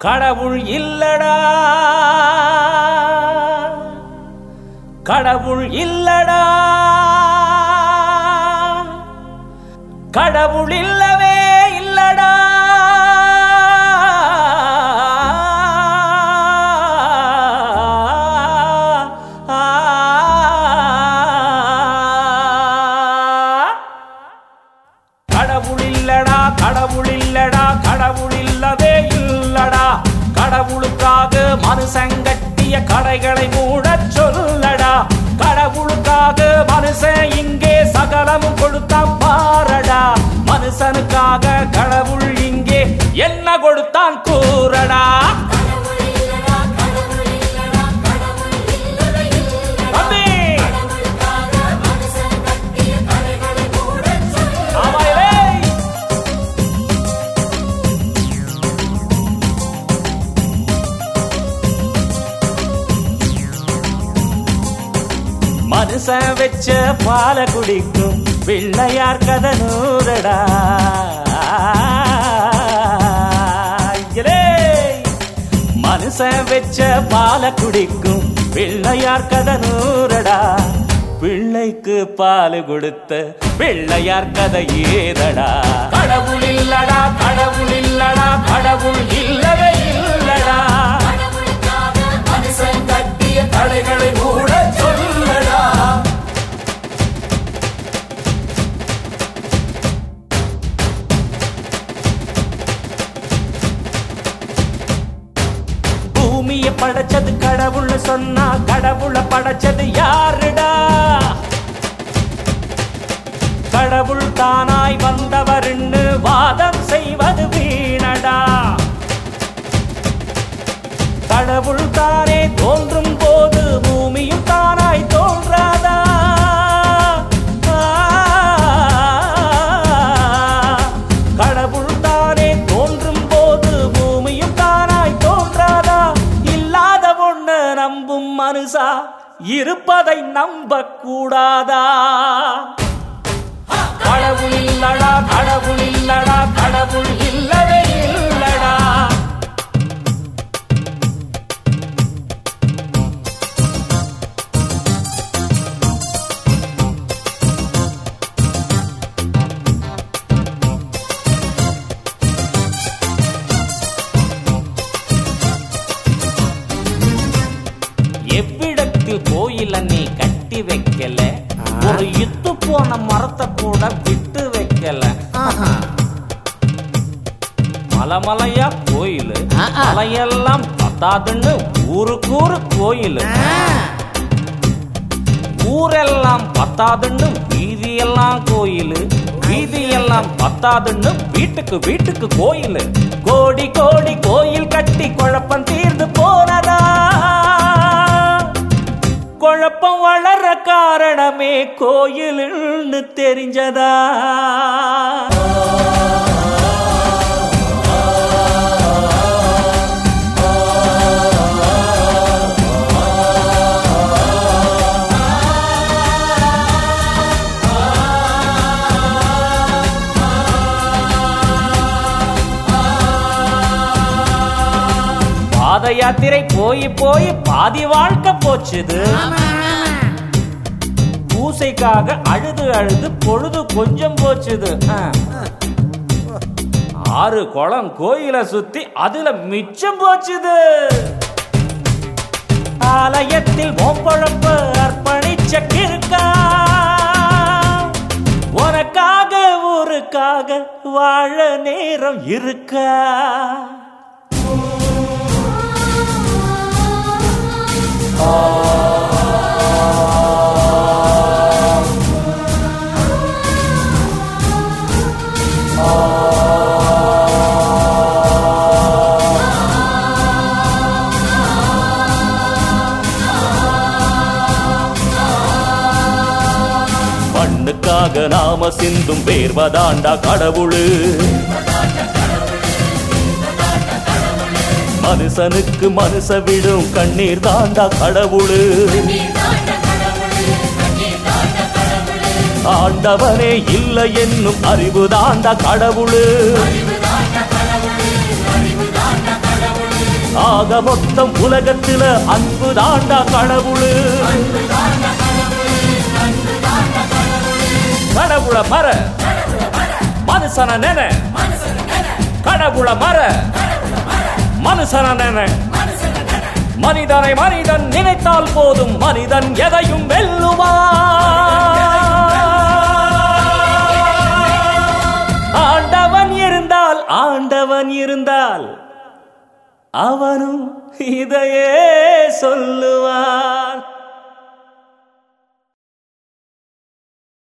கடவுள் இல்லடா கடவுள் இல்லடா கடவுள் இல்லவே இல்லடா கடவுள் இல்லடா கடவுள் இல்லடா கடவுள் இல்லவே இல்லடா கடவுளுக்காக மனுஷன் கட்டிய கடைகளை மூடச் சொல்லடா கடவுளுக்காக மனுஷன் இங்கே சகலமும் கொடுத்தான் பாரடா மனுஷனுக்காக கடவுள் இங்கே என்ன கொடுத்தான் கூறடா கடவுள் இல்லடா கடவுள் இல்லடா கடவுள் இல்லவே இல்லடா தம்பி கடவுளுக்காக மனுஷன் கட்டிய கடைகளை மூடச் சொல்லு ஆமாயிலே மனுஷன் வச்ச பால குடிக்கும் பிள்ளையார் கதை நூறடா ஐயலே! மனுஷன் வச்ச பால குடிக்கும் பிள்ளையார் கதை நூறடா பிள்ளைக்கு பால் கொடுத்த பிள்ளையார் கதை ஏதடா கடவுள் இல்லடா கடவுள் இல்லடா கடவுள் இல்லவே இல்லடா கடவுளுக்காக மனுஷன் கட்டிய கடைகளை மூட சொல்லடா பூமிய படைச்சது கடவுள்னு சொன்னா கடவுள படைச்சது யாருடா கடவுள் தானாய் வந்தவர்னு வாதம் செய்வது வீணடா கடவுள் தானே தோன்றும் போது பூமியும் தானாய் தோன்றாதா ஆ, கடவுள் தானே தோன்றும் போது பூமியும் தானாய் தோன்றாதா இல்லாத ஒண்ணு நம்பும் மனுஷா இருப்பதை நம்ப கூடாதா கடவுள் இல்லடா கடவுள் இல்லடா கடவுள் இல்லவே இல்லடா எவ்விடத்தில் கோயில நீ கட்டி வைக்கல ஒரு இத்து போன மரத்தை கூட விட்டு வைக்கல மலமலையா கோயில் மலையெல்லாம் பத்தாதுன்னு ஊருக்கு ஊரு கோயில் ஊரெல்லாம் பத்தாதுன்னு வீதியெல்லாம் கோயில் வீதியெல்லாம் பத்தாதுன்னு வீட்டுக்கு வீட்டுக்கு கோயில் கோடி கோடி கோயில் கட்டி குழப்பம் தீர்ந்து போனதா குழப்பம் வளர காரணமே கோயில்னு தெரிஞ்சதா பாத யாத்திரை போய் போய் பாதி வாழ்க்கை போச்சுது பூசைக்காக அழுது அழுது பொழுது கொஞ்சம் போச்சுது ஆ. ஆறு குளம் கோயில சுத்தி அதுல மிச்சம் போச்சுது ஆலயத்தில் ஓம்பழப்பு அர்ப்பணிச்ச கிருக்கா உனக்காக ஊருக்காக வாழ நேரம் இருக்கா மண்ணுக்காக நாம சிந்தும் வேர்வதாண்டா கடவுளு மனுஷனுக்கு மனுஷ விடும் கண்ணீர் தாண்டா கடவுளு ஆண்டவனே இல்லை என்னும் அறிவு தாண்டா கடவுளு ஆக மொத்தம் உலகத்துல அன்பு தாண்டா கடவுளு கடவுள மர மனுஷன நென கடவுள மர மனுஷன நென மனிதனை மனிதன் நினைத்தால் போதும் மனிதன் எதையும் வெல்லுவான் ஆண்டவன் இருந்தால் ஆண்டவன் இருந்தால் அவனும் இதையே சொல்லுவான்